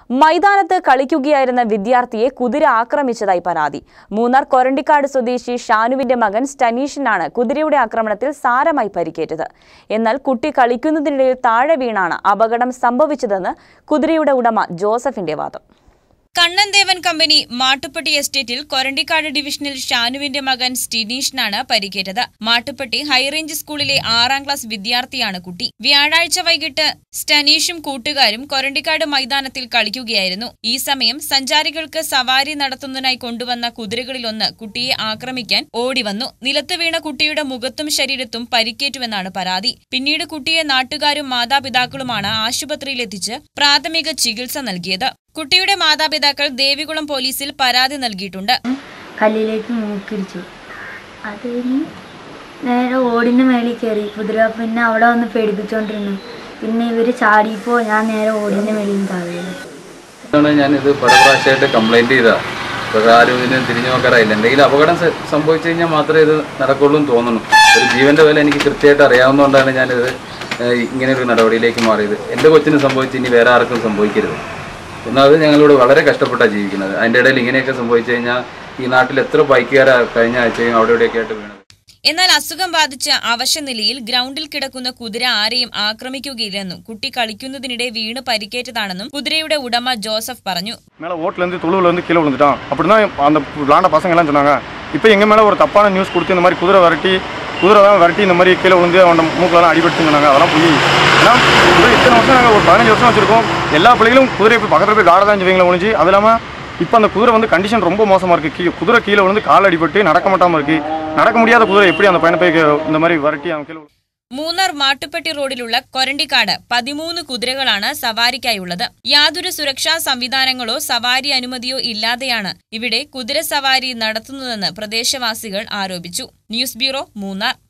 മൈതാനത്ത് കളിക്കുകയായിരുന്ന വിദ്യാർത്ഥിയെ കുതിര ആക്രമിച്ചതായി പരാതി മൂന്നാർ കൊരണ്ടിക്കാട് സ്വദേശി ഷാനുവിന്റെ മകൻ സ്റ്റനീഷിനാണ് കുതിരയുടെ ആക്രമണത്തിൽ സാരമായി പരിക്കേറ്റത് എന്നാൽ കുട്ടി കളിക്കുന്നതിനിടയിൽ താഴെ വീണാണ് അപകടം സംഭവിച്ചതെന്ന് കുതിരയുടെ ഉടമ ജോസഫിന്റെ വാദം കണ്ണൻദേവൻ കമ്പനി മാട്ടുപ്പെട്ടി എസ്റ്റേറ്റിൽ കൊരണ്ടിക്കാട് ഡിവിഷനിൽ ഷാനുവിന്റെ മകൻ സ്റ്റിനീഷിനാണ് പരിക്കേറ്റത് മാട്ടുപ്പെട്ടി ഹൈറേഞ്ച് സ്കൂളിലെ ആറാം ക്ലാസ് വിദ്യാർത്ഥിയാണ് കുട്ടി വ്യാഴാഴ്ച വൈകിട്ട് സ്റ്റനീഷും കൂട്ടുകാരും കൊരണ്ടിക്കാട് മൈതാനത്തിൽ കളിക്കുകയായിരുന്നു ഈ സമയം സഞ്ചാരികൾക്ക് സവാരി നടത്തുന്നതിനായി കൊണ്ടുവന്ന കുതിരകളിലൊന്ന് കുട്ടിയെ ആക്രമിക്കാൻ ഓടിവന്നു നിലത്ത് വീണ കുട്ടിയുടെ മുഖത്തും ശരീരത്തും പരിക്കേറ്റുവെന്നാണ് പരാതി പിന്നീട് കുട്ടിയെ നാട്ടുകാരും മാതാപിതാക്കളുമാണ് ആശുപത്രിയിലെത്തിച്ച് പ്രാഥമിക ചികിത്സ നൽകിയത് കുട്ടിയുടെ മാതാപിതാക്കൾ ദേവികുളം പോലീസിൽ പരാതി നൽകിയിട്ടുണ്ട് കല്ലിലേക്ക് മൂക്കിടിച്ചു അത് കഴിഞ്ഞ് നേരെ ഓടിൻ്റെ മേളിൽ കയറി കുതിര പിന്നെ അവിടെ വന്ന് പേടിപ്പിച്ചുകൊണ്ടിരുന്നു പിന്നെ ഇവർ ചാടിയപ്പോൾ ഞാൻ നേരെ ഓടിൻ്റെ മേളിൽ താഴെ ആണ് ഞാനിത് പല പ്രാവശ്യമായിട്ട് കംപ്ലൈൻറ്റ് ചെയ്താ പക്ഷേ ആരും ഇതിന് തിരിഞ്ഞു നോക്കാറായില്ല എന്തെങ്കിലും അപകടം സ- സംഭവിച്ചു കഴിഞ്ഞാൽ മാത്രമേ ഇത് നടക്കുള്ളൂ എന്ന് തോന്നുന്നു ഒരു ജീവന്റെ വില എനിക്ക് കൃത്യമായിട്ട് അറിയാവുന്നതുകൊണ്ടാണ് ഞാനിത് ഏഹ്, ഇങ്ങനെ ഒരു നടപടിയിലേക്ക് മാറിയത് എൻ്റെ കൊച്ചിന് സംഭവിച്ച് ഇനി വേറെ ആർക്കും സംഭവിക്കരുത് ഒന്നാമത് ഞങ്ങളിവിടെ വളരെ കഷ്ടപ്പെട്ടാണ് ജീവിക്കുന്നത് അതിൻ്റെ ഇടയിൽ ഇങ്ങനെയൊക്കെ സംഭവിച്ചു കഴിഞ്ഞാൽ ഈ നാട്ടിൽ എത്ര ബൈക്കുകാരാ കഴിഞ്ഞ ആഴ്ചയും അവിടെ ഇവിടെയൊക്കെ ആയിട്ട് വീണത് എന്നാൽ അസുഖം ബാധിച്ച അവശനിലയിൽ ഗ്രൗണ്ടിൽ കിടക്കുന്ന കുതിര ആരെയും ആക്രമിക്കുകയില്ലെന്നും കുട്ടി കളിക്കുന്നതിനിടെ വീണ് പരിക്കേറ്റതാണെന്നും കുതിരയുടെ உடம ஜோசப் പറഞ്ഞു மேலே ஓட்டுலேருந்து துளுவுலேருந்து கீழே விழுந்துட்டான் அப்படி தான் அந்த விளாண்ட பசங்க எல்லாம் சொன்னாங்க இப்போ எங்கள் மேலே ஒரு தப்பான நியூஸ் கொடுத்து இந்த மாதிரி குதிரை விரட்டி குதிரை தான் விரட்டி இந்த மாதிரி கீழே விழுந்து அவன் மூக்கிலலாம் அடிபட்டு சொன்னாங்க அதெல்லாம் போய் ஏன்னா குதிரை இத்தனை வருஷம் நாங்கள் ஒரு பதினஞ்சு வருஷம் வச்சுருக்கோம் எல்லா பிள்ளைகளும் குதிரை போய் பக்கத்தில் போய் காட தான் செய்வீங்களா ஒழிஞ்சு அது இல்லாமல் இப்போ அந்த குதிரை வந்து கண்டிஷன் ரொம்ப மோசமாக இருக்குது கீ குதிரை கீழே விழுந்து கால் அடிபட்டு நடக்க மாட்டாமல் இருக்குது நடக்க முடியாத குதிரை எப்படி அந்த பையனை போய் இந்த மாதிரி விரட்டி அவன் கீழே விழு- മൂന്നാർ മാട്ടുപ്പെട്ടി റോഡിലുള്ള കൊരണ്ടിക്കാട് പതിമൂന്ന് കുതിരകളാണ് സവാരിക്കായുള്ളത് യാതൊരു സുരക്ഷാ സംവിധാനങ്ങളോ സവാരി അനുമതിയോ ഇല്ലാതെയാണ് ഇവിടെ കുതിര സവാരി നടത്തുന്നതെന്ന് പ്രദേശവാസികൾ ആരോപിച്ചു ന്യൂസ് ബ്യൂറോ മൂന്നാർ